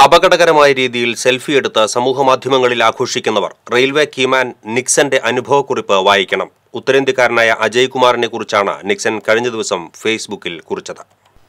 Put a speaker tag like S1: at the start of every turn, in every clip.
S1: അപകടകരമായ രീതിയിൽ സെൽഫി എടുത്ത് സമൂഹമാധ്യമങ്ങളിൽ ആഘോഷിക്കുന്നവർ റെയിൽവേ കീമാൻ നിക്സന്റെ അനുഭവക്കുറിപ്പ് വായിക്കണം ഉത്തരേന്ത്യക്കാരനായ അജയ് കുമാറിനെ കുറിച്ചാണ് നിക്സൺ കഴിഞ്ഞ ദിവസം ഫേസ്ബുക്കിൽ കുറിച്ചത്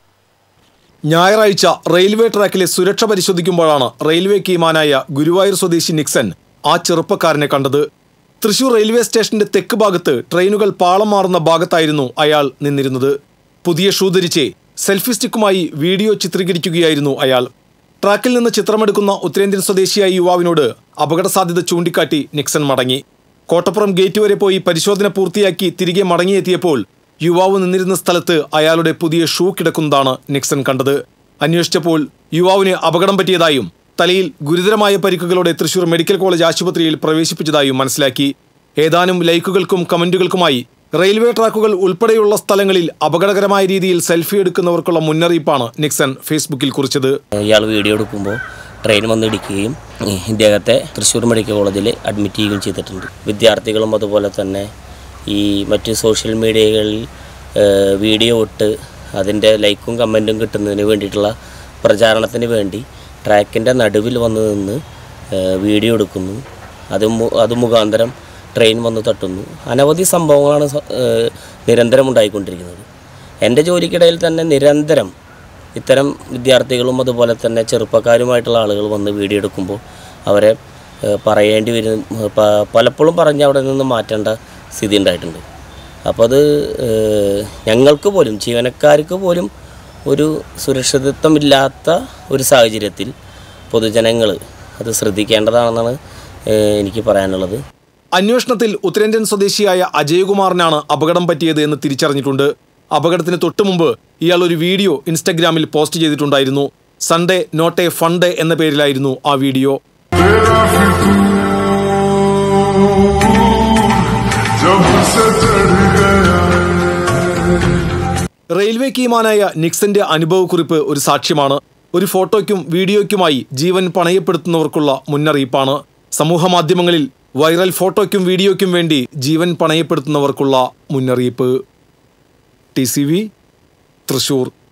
S2: ഞായറാഴ്ച റെയിൽവേ ട്രാക്കിലെ സുരക്ഷ പരിശോധിക്കുമ്പോഴാണ് റെയിൽവേ കീമാനായ ഗുരുവായൂർ സ്വദേശി നിക്സൺ ആ ചെറുപ്പക്കാരനെ കണ്ടത് തൃശൂർ റെയിൽവേ സ്റ്റേഷന്റെ തെക്ക് ഭാഗത്ത് ട്രെയിനുകൾ പാളം മാറുന്ന ഭാഗത്തായിരുന്നു അയാൾ നിന്നിരുന്നത് പുതിയ ഷൂ ധരിച്ച് സെൽഫി സ്റ്റിക്കുമായി വീഡിയോ ചിത്രീകരിക്കുകയായിരുന്നു അയാൾ ട്രാക്കിൽ നിന്ന് ചിത്രമെടുക്കുന്ന ഉത്തരേന്ത്യൻ സ്വദേശിയായ യുവാവിനോട് അപകട സാധ്യത ചൂണ്ടിക്കാട്ടി നിക്സൺ മടങ്ങി കോട്ടപ്പുറം ഗേറ്റ് വരെ പോയി പരിശോധന പൂർത്തിയാക്കി തിരികെ മടങ്ങിയെത്തിയപ്പോൾ യുവാവ് നിന്നിരുന്ന സ്ഥലത്ത് അയാളുടെ പുതിയ ഷൂ കിടക്കുന്നതാണ് നിക്സൺ കണ്ടത് അന്വേഷിച്ചപ്പോൾ യുവാവിന് അപകടം പറ്റിയതായും തലയിൽ ഗുരുതരമായ പരിക്കുകളോടെ തൃശൂർ മെഡിക്കൽ കോളേജ് ആശുപത്രിയിൽ പ്രവേശിപ്പിച്ചതായും മനസ്സിലാക്കി ഏതാനും ലൈക്കുകൾക്കും കമന്റുകൾക്കുമായി റെയിൽവേ ട്രാക്കുകൾ ഉൾപ്പെടെയുള്ള സ്ഥലങ്ങളിൽ അപകടകരമായ രീതിയിൽ സെൽഫി എടുക്കുന്നവർക്കുള്ള മുന്നറിയിപ്പാണ് നിക്സൺ ഫേസ്ബുക്കിൽ കുറിച്ചത്
S3: ഇയാൾ വീഡിയോ എടുക്കുമ്പോൾ ട്രെയിൻ വന്ന് ഇടിക്കുകയും ഈ ഇദ്ദേഹത്തെ തൃശ്ശൂർ മെഡിക്കൽ കോളേജിൽ അഡ്മിറ്റ് ചെയ്യുകയും ചെയ്തിട്ടുണ്ട് വിദ്യാർത്ഥികളും അതുപോലെ തന്നെ ഈ മറ്റ് സോഷ്യൽ മീഡിയകളിൽ ഏഹ്, വീഡിയോ ഇട്ട് അതിൻ്റെ ലൈക്കും കമൻറ്റും കിട്ടുന്നതിന് വേണ്ടിയിട്ടുള്ള പ്രചാരണത്തിന് വേണ്ടി ട്രാക്കിൻ്റെ നടുവിൽ വന്ന് നിന്ന് ഏഹ്, വീഡിയോ എടുക്കുന്നു അത് മു- അത് മുഖാന്തരം ട്രെയിൻ വന്ന് തട്ടുന്നു അനവധി സംഭവങ്ങളാണ് സ- ഏഹ്, നിരന്തരം ഉണ്ടായിക്കൊണ്ടിരിക്കുന്നത് എൻ്റെ ജോലിക്കിടയിൽ തന്നെ നിരന്തരം ഇത്തരം വിദ്യാർത്ഥികളും അതുപോലെ തന്നെ ചെറുപ്പക്കാരുമായിട്ടുള്ള ആളുകൾ വന്ന് വീഡിയോ എടുക്കുമ്പോൾ അവരെ ഏഹ്, പറയേണ്ടി വരും ഏഹ്, പ- പലപ്പോഴും പറഞ്ഞ് അവിടെ നിന്ന് മാറ്റേണ്ട സ്ഥിതി ഉണ്ടായിട്ടുണ്ട് അപ്പോൾ അത് ഏഹ്, ഞങ്ങൾക്ക് പോലും ജീവനക്കാർക്ക് പോലും ഒരു സുരക്ഷിതത്വമില്ലാത്ത ഒരു സാഹചര്യത്തിൽ പൊതുജനങ്ങൾ അത് ശ്രദ്ധിക്കേണ്ടതാണെന്നാണ് ഏഹ്, എനിക്ക് പറയാനുള്ളത്
S2: അന്വേഷണത്തിൽ ഉത്തരേന്ത്യൻ സ്വദേശിയായ അജയകുമാറിനാണ് അപകടം പറ്റിയത് എന്ന് തിരിച്ചറിഞ്ഞിട്ടുണ്ട് അപകടത്തിന് തൊട്ടുമുമ്പ് ഇയാൾ ഒരു വീഡിയോ ഇൻസ്റ്റഗ്രാമിൽ പോസ്റ്റ് ചെയ്തിട്ടുണ്ടായിരുന്നു സൺഡേ നോട്ട് എ ഫണ്ട് എന്ന പേരിലായിരുന്നു ആ വീഡിയോ
S4: जब से चढ़ गया
S2: റെയിൽവേ കീമാനായ നിക്സന്റെ അനുഭവക്കുറിപ്പ് ഒരു സാക്ഷ്യമാണ് ഒരു ഫോട്ടോയ്ക്കും വീഡിയോയ്ക്കുമായി ജീവൻ പണയപ്പെടുത്തുന്നവർക്കുള്ള മുന്നറിയിപ്പാണ് സമൂഹമാധ്യമങ്ങളിൽ വൈറൽ ഫോട്ടോയ്ക്കും വീഡിയോയ്ക്കും വേണ്ടി ജീവൻ പണയപ്പെടുത്തുന്നവർക്കുള്ള മുന്നറിയിപ്പ് ടി സി വി തൃശൂർ